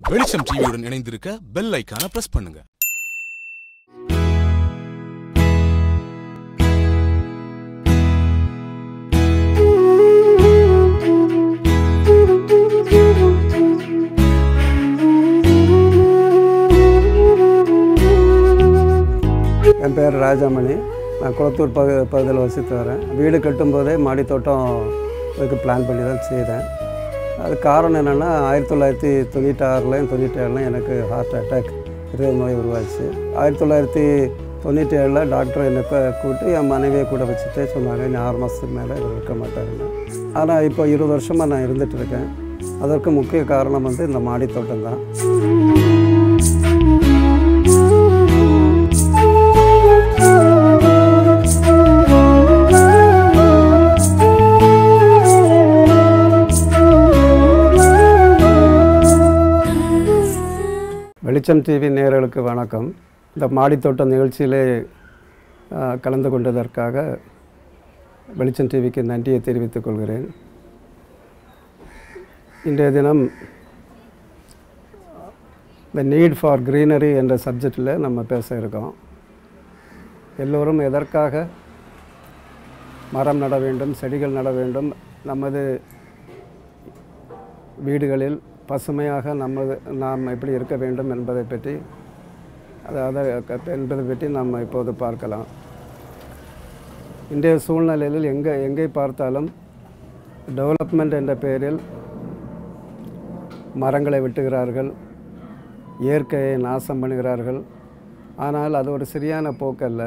வெளிச்சம் டிவியுடன் இணைந்திருக்க பெல் ஐக்கான பிரஸ் பண்ணுங்க என் பேர் ராஜாமணி நான் குளத்தூர் பகு பகுதியில் வசித்து வரேன் வீடு கட்டும்போதே மாடி தோட்டம் இதுக்கு பிளான் பண்ணி தான் செய்தேன் அது காரணம் என்னென்னா ஆயிரத்தி தொள்ளாயிரத்தி தொண்ணூற்றாறுலையும் தொண்ணூற்றி ஏழுலையும் எனக்கு ஹார்ட் அட்டாக் இருதய நோய் உருவாச்சு ஆயிரத்தி தொள்ளாயிரத்தி தொண்ணூற்றி ஏழில் டாக்டர் என்னை இப்போ கூப்பிட்டு என் மனைவியை கூட வச்சுட்டே சொன்னாங்க இன்னும் ஆறு மாதத்துக்கு மேலே இவர் இருக்க மாட்டாருன்னு ஆனால் இப்போ இருபது வருஷமாக நான் இருந்துகிட்டு இருக்கேன் அதற்கு முக்கிய காரணம் வந்து இந்த மாடி தோட்டம் தான் வெளிச்சம் டிவி நேயர்களுக்கு வணக்கம் இந்த மாடித்தோட்டம் நிகழ்ச்சியிலே ஆ, கலந்து கொண்டதற்காக வெளிச்சம் டிவிக்கு நன்றியை தெரிவித்துக் கொள்கிறேன் இன்றைய தினம் த நீட் ஃபார் greenery என்ற சப்ஜெக்டில் நம்ம பேச இருக்கோம் எல்லோரும் எதற்காக மரம் நட வேண்டும் செடிகள் நட வேண்டும் நமது வீடுகளில் பசுமையாக நமது நாம் எப்படி இருக்க வேண்டும் என்பதை பற்றி அதாவது க- என்பதை பற்றி நாம் இப்போது பார்க்கலாம் இன்றைய சூழ்நிலையில் எங்கே எங்கே பார்த்தாலும் டெவலப்மெண்ட் என்ற பெயரில் மரங்களை வெட்டுகிறார்கள் இயற்கையை நாசம் பண்ணுகிறார்கள் ஆனால் அது ஒரு சரியான போக்கல்ல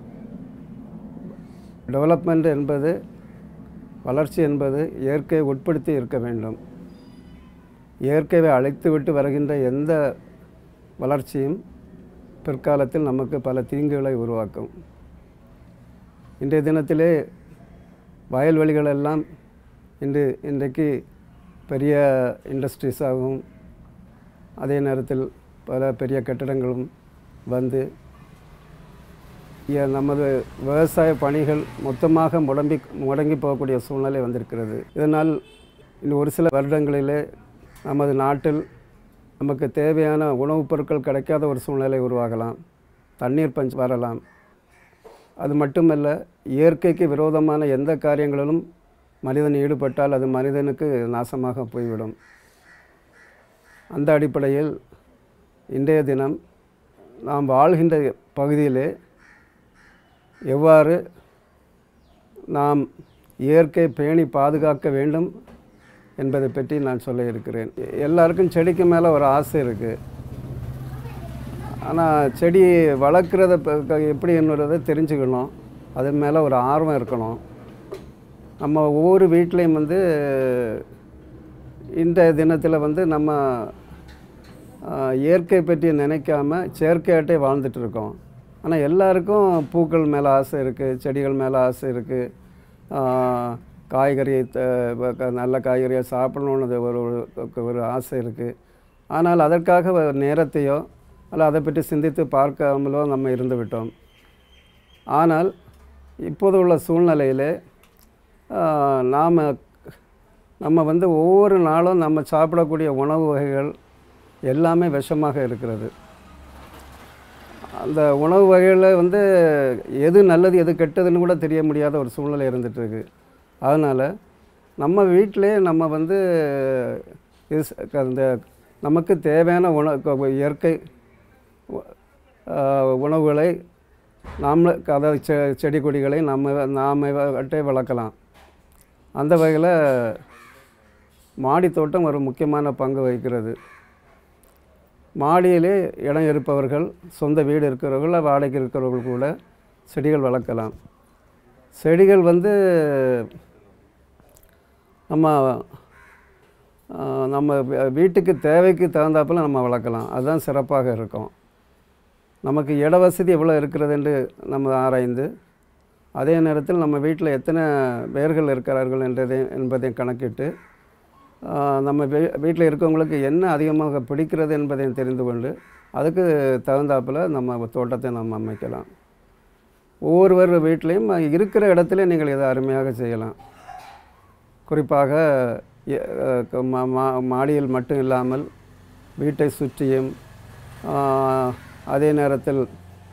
டெவலப்மெண்ட் என்பது வளர்ச்சி என்பது இயற்கையை உட்படுத்தி இருக்க வேண்டும் இயற்கையை அழைத்து விட்டு வருகின்ற எந்த வளர்ச்சியும் பிற்காலத்தில் நமக்கு பல தீங்குகளை உருவாக்கும் இன்றைய தினத்திலே வயல்வெளிகள் எல்லாம் இன்று இன்றைக்கு பெரிய இண்டஸ்ட்ரீஸாகவும் அதே நேரத்தில் பல பெரிய கட்டிடங்களும் வந்து இய- நமது விவசாய பணிகள் மொத்தமாக முடம்பி முடங்கி போகக்கூடிய சூழ்நிலை வந்திருக்கிறது இதனால் இன்னும் ஒரு சில வருடங்களிலே நமது நாட்டில் நமக்கு தேவையான உணவுப் பொருட்கள் கிடைக்காத ஒரு சூழ்நிலை உருவாகலாம் தண்ணீர் பஞ்சம் வரலாம் அது மட்டுமல்ல இயற்கைக்கு விரோதமான எந்த காரியங்களிலும் மனிதன் ஈடுபட்டால் அது மனிதனுக்கு நாசமாக போய்விடும் அந்த அடிப்படையில் இன்றைய தினம் நாம் வாழ்கின்ற பகுதியிலே எவ்வாறு நாம் இயற்கை பேணி பாதுகாக்க வேண்டும் என்பதை பற்றி நான் சொல்ல இருக்கிறேன் எல்லாருக்கும் செடிக்கு மேலே ஒரு ஆசை இருக்குது ஆனால் செடி வளர்க்குறத எப்படி என்னன்றதை தெரிஞ்சுக்கணும் அது மேலே ஒரு ஆர்வம் இருக்கணும் நம்ம ஒவ்வொரு வீட்லேயும் வந்து இன்றைய தினத்தில் வந்து நம்ம ஆஹ், இயற்கை பற்றி நினைக்காம செயற்கையாட்டே வாழ்ந்துட்டு இருக்கோம் ஆனால் எல்லாருக்கும் பூக்கள் மேலே ஆசை இருக்குது செடிகள் மேலே ஆசை இருக்குது காய்கறி த- வ- க- நல்ல காய்கறியை சாப்பிடணுன்னு ஒரு ஒரு- ஒரு ஆசை இருக்குது ஆனால் அதற்காக வ- நேரத்தையோ அல்ல அதை பற்றி சிந்தித்து பார்க்காமலோ நம்ம இருந்து விட்டோம் ஆனால் இப்போது உள்ள சூழ்நிலையிலே நாம் நம்ம வந்து ஒவ்வொரு நாளும் நம்ம சாப்பிடக்கூடிய உணவு வகைகள் எல்லாமே விஷமாக இருக்கிறது அந்த உணவு வகைகளில் வந்து எது நல்லது எது கெட்டதுன்னு கூட தெரிய முடியாத ஒரு சூழ்நிலை இருந்துகிட்ருக்கு அதனால் நம்ம வீட்டிலே நம்ம வந்து இது ச- அந்த நமக்கு தேவையான உணவு இயற்கை உ- ஆஹ் உணவுகளை நாம் அதாவது செ செடி கொடிகளை நம்ம நாம் வட்டே வளர்க்கலாம் அந்த வகையில் மாடித்தோட்டம் ஒரு முக்கியமான பங்கு வகிக்கிறது மாடியிலே இடம் இருப்பவர்கள் சொந்த வீடு இருக்கிறவர்கள் வாடகை இருக்கிறவர்கள் கூட செடிகள் வளர்க்கலாம் செடிகள் வந்து நம்ம ஆஹ், நம்ம வீ- வீட்டுக்கு தேவைக்கு தகுந்தாப்புல நம்ம வளர்க்கலாம் அதுதான் சிறப்பாக இருக்கும் நமக்கு இட வசதி எவ்வளோ இருக்கிறது என்று நம்ம ஆராய்ந்து அதே நேரத்தில் நம்ம வீட்டில் எத்தனை பேர்கள் இருக்கிறார்கள் என்றதை என்பதை கணக்கிட்டு ஆஹ், நம்ம வீ வீட்டில் இருக்கவங்களுக்கு என்ன அதிகமாக பிடிக்கிறது என்பதை தெரிந்து கொண்டு அதுக்கு தகுந்தாப்புல நம்ம தோட்டத்தை நம்ம அமைக்கலாம் ஒவ்வொருவர் வீட்லேயும் இருக்கிற இடத்துல நீங்கள் இதை அருமையாக செய்யலாம் குறிப்பாக எ- அஹ் க- மா- மா- மாடியில் மட்டும் இல்லாமல் வீட்டை சுற்றியும் ஆஹ், அதே நேரத்தில்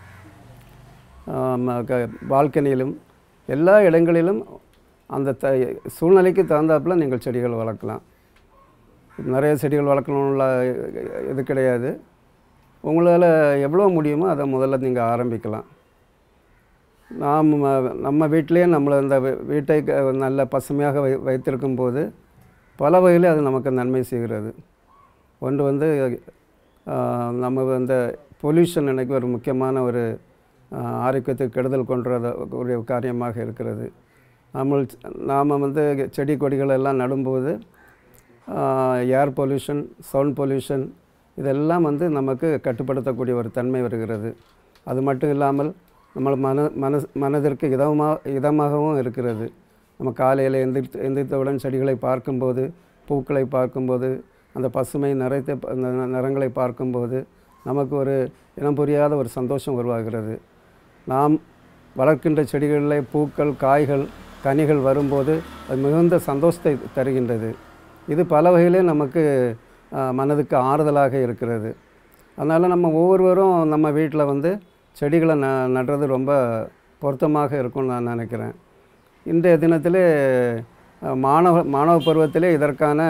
பால்கனியிலும் எல்லா இடங்களிலும் அந்த த சூழ்நிலைக்கு தகுந்தாப்புல நீங்கள் செடிகள் வளர்க்கலாம் நிறைய செடிகள் வளர்க்கணும்ல இது கிடையாது உங்களால் எவ்வளோ முடியுமோ அதை முதல்ல நீங்கள் ஆரம்பிக்கலாம் நாம் நம்ம வீட்டிலேயே நம்மளை இந்த வீ- வீட்டை க- நல்ல பசுமையாக வை வைத்திருக்கும் போது பல வகையில் அது நமக்கு நன்மை செய்கிறது ஒன்று வந்து ஆஹ், நம்ம இந்த பொல்யூஷன் எனக்கு ஒரு முக்கியமான ஒரு ஆஹ், ஆரோக்கியத்துக்கு கெடுதல் கொண்டுறத ஒரு காரியமாக இருக்கிறது நம்ம நாம் வந்து செடி கொடிகள் எல்லாம் நடும்போது ஏர் பொல்யூஷன் சவுண்ட் பொல்யூஷன் இதெல்லாம் வந்து நமக்கு கட்டுப்படுத்தக்கூடிய ஒரு தன்மை வருகிறது அது மட்டும் இல்லாமல் நம்ம மன மன மனதிற்கு இதமாக இதமாகவும் இருக்கிறது நம்ம காலையில் எந்திரித்து எந்திரித்தவுடன் செடிகளை பார்க்கும்போது பூக்களை பார்க்கும்போது அந்த பசுமை நிறைத்த ப- ந- ந- நிறங்களை பார்க்கும்போது நமக்கு ஒரு இனம் புரியாத ஒரு சந்தோஷம் உருவாகிறது நாம் வளர்க்கின்ற செடிகளில் பூக்கள் காய்கள் கனிகள் வரும்போது அது மிகுந்த சந்தோஷத்தை தருகின்றது இது பல வகையிலே நமக்கு ஆ, மனதுக்கு ஆறுதலாக இருக்கிறது அதனால் நம்ம ஒவ்வொருவரும் நம்ம வீட்டில் வந்து செடிகளை ந நடுறது ரொம்ப பொருத்தமாக இருக்கும்னு நான் நினைக்கிறேன் இன்றைய தினத்திலே அ, மாணவ மாணவ பருவத்திலே இதற்கான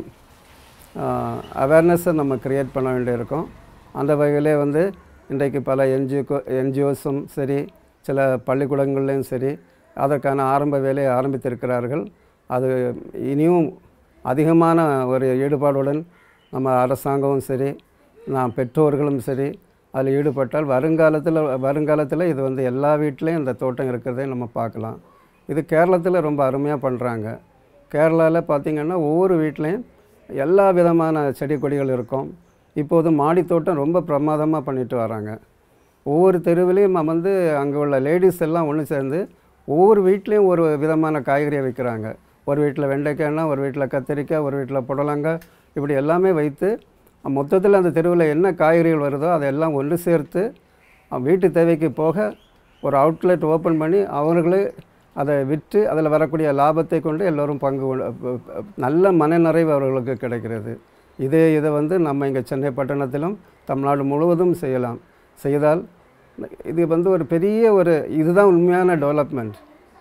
அவேர்னஸை நம்ம க்ரியேட் பண்ண வேண்டியிருக்கோம் அந்த வகையிலே வந்து இன்றைக்கு பல என்ஜிஓ என்ஜிஓஸும் சரி சில பள்ளிக்கூடங்கள்லேயும் சரி அதற்கான ஆரம்ப வேலையை ஆரம்பித்திருக்கிறார்கள் அது இனியும் அதிகமான ஒரு ஈடுபாடுடன் நம்ம அரசாங்கமும் சரி நாம் பெற்றோர்களும் சரி அதில் ஈடுபட்டால் வருங்காலத்தில் வருங்காலத்தில் இது வந்து எல்லா வீட்லேயும் இந்த தோட்டம் இருக்கிறதை நம்ம பார்க்கலாம் இது கேரளத்தில் ரொம்ப அருமையாக பண்ணுறாங்க கேரளாவில் பார்த்திங்கன்னா ஒவ்வொரு வீட்லேயும் எல்லா விதமான செடி கொடிகள் இருக்கும் இப்போது மாடித் தோட்டம் ரொம்ப பிரமாதமாக பண்ணிட்டு வராங்க ஒவ்வொரு தெருவிலையும் நம்ம வந்து அங்கே உள்ள லேடிஸ் எல்லாம் ஒன்று சேர்ந்து ஒவ்வொரு வீட்லேயும் ஒரு விதமான காய்கறியை வைக்கிறாங்க ஒரு வீட்டில் வெண்டைக்காய்னா ஒரு வீட்டில் கத்திரிக்காய் ஒரு வீட்டில் புடலங்காய் இப்படி எல்லாமே வைத்து மொத்தத்தில் அந்த தெருவில் என்ன காய்கறிகள் வருதோ அதெல்லாம் ஒன்று சேர்த்து அவன் வீட்டு தேவைக்கு போக ஒரு அவுட்லெட் ஓப்பன் பண்ணி அவர்களே அதை விற்று அதில் வரக்கூடிய லாபத்தை கொண்டு எல்லோரும் பங்கு கொண்டு- ப- ப- நல்ல மனநிறைவு அவர்களுக்கு கிடைக்கிறது இதே இதை வந்து நம்ம இங்கே சென்னை பட்டணத்திலும் தமிழ்நாடு முழுவதும் செய்யலாம் செய்தால் இது வந்து ஒரு பெரிய ஒரு இதுதான் உண்மையான டெவலப்மெண்ட்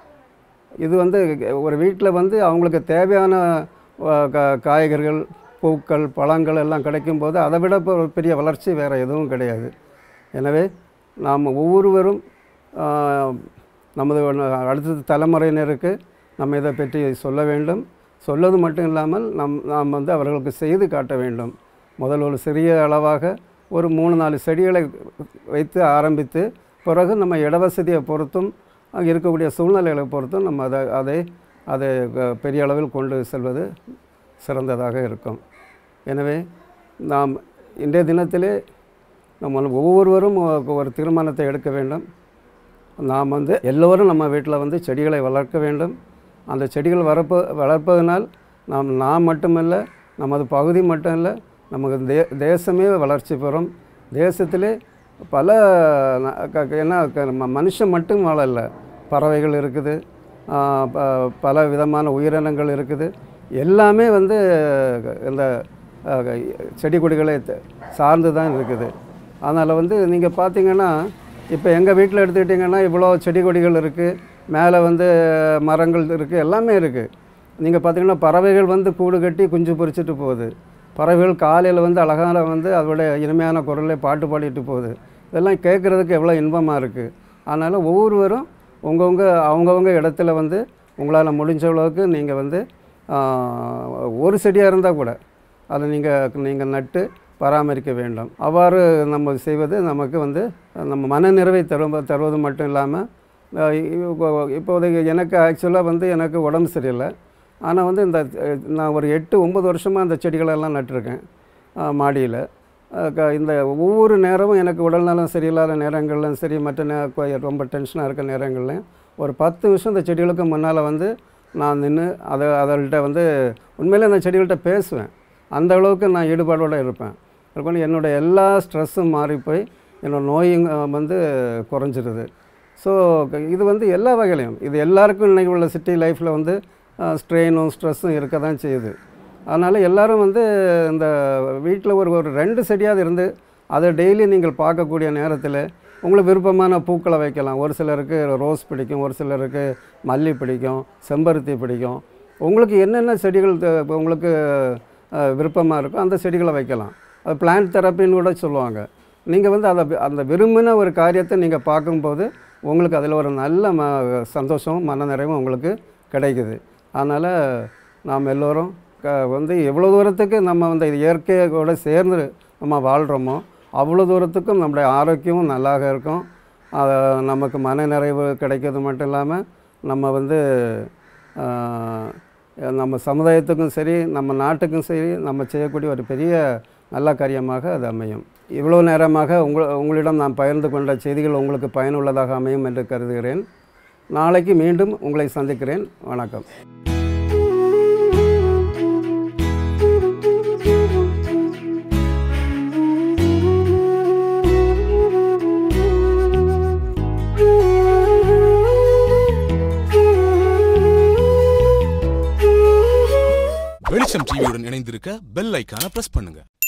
இது வந்து ஒரு வீட்டில் வந்து அவங்களுக்கு தேவையான அஹ், கா- காய்கறிகள் பூக்கள் பழங்கள் எல்லாம் கிடைக்கும்போது அதை விட இப்போ ஒரு பெரிய வளர்ச்சி வேறு எதுவும் கிடையாது எனவே நாம் ஒவ்வொருவரும் ஆஹ், நமது ஒண்ணு அடுத்த தலைமுறையினருக்கு நம்ம இதை பற்றி சொல்ல வேண்டும் சொல்வது மட்டும் இல்லாமல் நம் நாம் வந்து அவர்களுக்கு செய்து காட்ட வேண்டும் முதல் ஒரு சிறிய அளவாக ஒரு மூணு நாலு செடிகளை வைத்து ஆரம்பித்து பிறகு நம்ம இடவசதியை பொறுத்தும் அங்கே இருக்கக்கூடிய சூழ்நிலைகளை பொறுத்தும் நம்ம அதை அதை அதை அஹ், பெரிய அளவில் கொண்டு செல்வது சிறந்ததாக இருக்கும் எனவே நாம் இன்றைய தினத்திலே நம்ம ஒவ்வொருவரும் ஒ- ஒரு தீர்மானத்தை எடுக்க வேண்டும் நாம் வந்து எல்லோரும் நம்ம வீட்டில் வந்து செடிகளை வளர்க்க வேண்டும் அந்த செடிகள் வளர்ப்ப வளர்ப்பதனால் நாம் நாம் மட்டுமல்ல நமது பகுதி மட்டும் இல்லை நமக்கு தே தேசமே வளர்ச்சி பெறும் தேசத்திலே பல ந- க- க- என்ன க- ம- மனுஷன் மட்டும் வாழல பறவைகள் இருக்குது ஆ, ப- பல விதமான உயிரினங்கள் இருக்குது எல்லாமே வந்து இந்த ஆ, செடி கொடிகளை த- சார்ந்து தான் இருக்குது அதனால் வந்து நீங்கள் பார்த்தீங்கன்னா இப்போ எங்கள் வீட்டில் எடுத்துக்கிட்டிங்கன்னா இவ்வளோ செடி கொடிகள் இருக்குது மேலே வந்து மரங்கள் இருக்குது எல்லாமே இருக்குது நீங்கள் பார்த்தீங்கன்னா பறவைகள் வந்து கூடு கட்டி குஞ்சு பொரிச்சிட்டு போகுது பறவைகள் காலையில் வந்து அழகான வந்து அதோட இனிமையான குரலை பாட்டு பாடிட்டு போகுது இதெல்லாம் கேட்குறதுக்கு எவ்வளோ இன்பமாக இருக்குது அதனால் ஒவ்வொருவரும் உங்கவுங்க அவங்கவுங்க இடத்துல வந்து உங்களால் முடிஞ்ச அளவுக்கு நீங்கள் வந்து ஆஹ், ஒரு செடியாக இருந்தால் கூட அதை நீங்கள் நீங்கள் நட்டு பராமரிக்க வேண்டும் அவ்வாறு நம்ம செய்வது நமக்கு வந்து நம்ம மனநிறைவை தரும் தருவது மட்டும் இல்லாமல் இப்போதைக்கு எனக்கு ஆக்சுவலாக வந்து எனக்கு உடம்பு சரியில்லை ஆனால் வந்து இந்த அஹ், நான் ஒரு எட்டு ஒம்பது வருஷமாக அந்த செடிகளெல்லாம் நட்டிருக்கேன் மாடியில் இந்த ஒவ்வொரு நேரமும் எனக்கு உடல்நலம் சரியில்லாத நேரங்கள்லையும் சரி மற்ற நே கொ- ரொம்ப டென்ஷனாக இருக்க நேரங்கள்லையும் ஒரு பத்து நிமிஷம் இந்த செடிகளுக்கு முன்னால் வந்து நான் நின்று அதை அதள்கிட்ட வந்து உண்மையிலே அந்த செடிகள்கிட்ட பேசுவேன் அந்த அளவுக்கு நான் ஈடுபாடோடு இருப்பேன் அதுக்கு என்னோடய எல்லா ஸ்ட்ரெஸ்ஸும் மாறி போய் என்னோடய நோயும் அஹ், வந்து குறைஞ்சிருது ஸோ இது வந்து எல்லா வகையிலையும் இது எல்லாருக்கும் இன்றைக்கி உள்ள சிட்டி லைஃப்பில் வந்து ஸ்ட்ரெயினும் ஸ்ட்ரெஸ்ஸும் இருக்க தான் செய்யுது அதனால் எல்லாரும் வந்து இந்த வீட்டில் ஒரு ஒரு ரெண்டு செடியாவது இருந்து அதை டெய்லி நீங்கள் பார்க்கக்கூடிய நேரத்தில் உங்களுக்கு விருப்பமான பூக்களை வைக்கலாம் ஒரு சிலருக்கு ரோஸ் பிடிக்கும் ஒரு சிலருக்கு மல்லி பிடிக்கும் செம்பருத்தி பிடிக்கும் உங்களுக்கு என்னென்ன செடிகள் தே- இப்ப உங்களுக்கு விருப்பமாக இருக்கோ அந்த செடிகளை வைக்கலாம் அது பிளான்ட் தெரப்பின்னு கூட சொல்லுவாங்க நீங்கள் வந்து அதை வி- அந்த விரும்பின ஒரு காரியத்தை நீங்கள் பார்க்கும்போது உங்களுக்கு அதில் ஒரு நல்ல ம சந்தோஷம் மன நிறைவும் உங்களுக்கு கிடைக்குது அதனால் நாம் எல்லோரும் க வந்து எவ்வளோ தூரத்துக்கு நம்ம வந்து இது இயற்கையோட சேர்ந்து நம்ம வாழ்கிறோமோ அவ்வளோ தூரத்துக்கும் நம்முடைய ஆரோக்கியமும் நல்லாக இருக்கும் அது நமக்கு மன நிறைவு கிடைக்கிறது மட்டும் இல்லாமல் நம்ம வந்து ஆஹ், நம்ம சமுதாயத்துக்கும் சரி நம்ம நாட்டுக்கும் சரி நம்ம செய்யக்கூடிய ஒரு பெரிய நல்ல காரியமாக அது அமையும் இவ்வளோ நேரமாக உங்கள் உங்களிடம் நான் பகிர்ந்து கொண்ட செய்திகள் உங்களுக்கு பயனுள்ளதாக அமையும் என்று கருதுகிறேன் நாளைக்கு மீண்டும் உங்களை சந்திக்கிறேன் வணக்கம் வெளிச்சம் டிவியுடன் இணைந்திருக்க பெல் ஐக்கான பிரஸ் பண்ணுங்க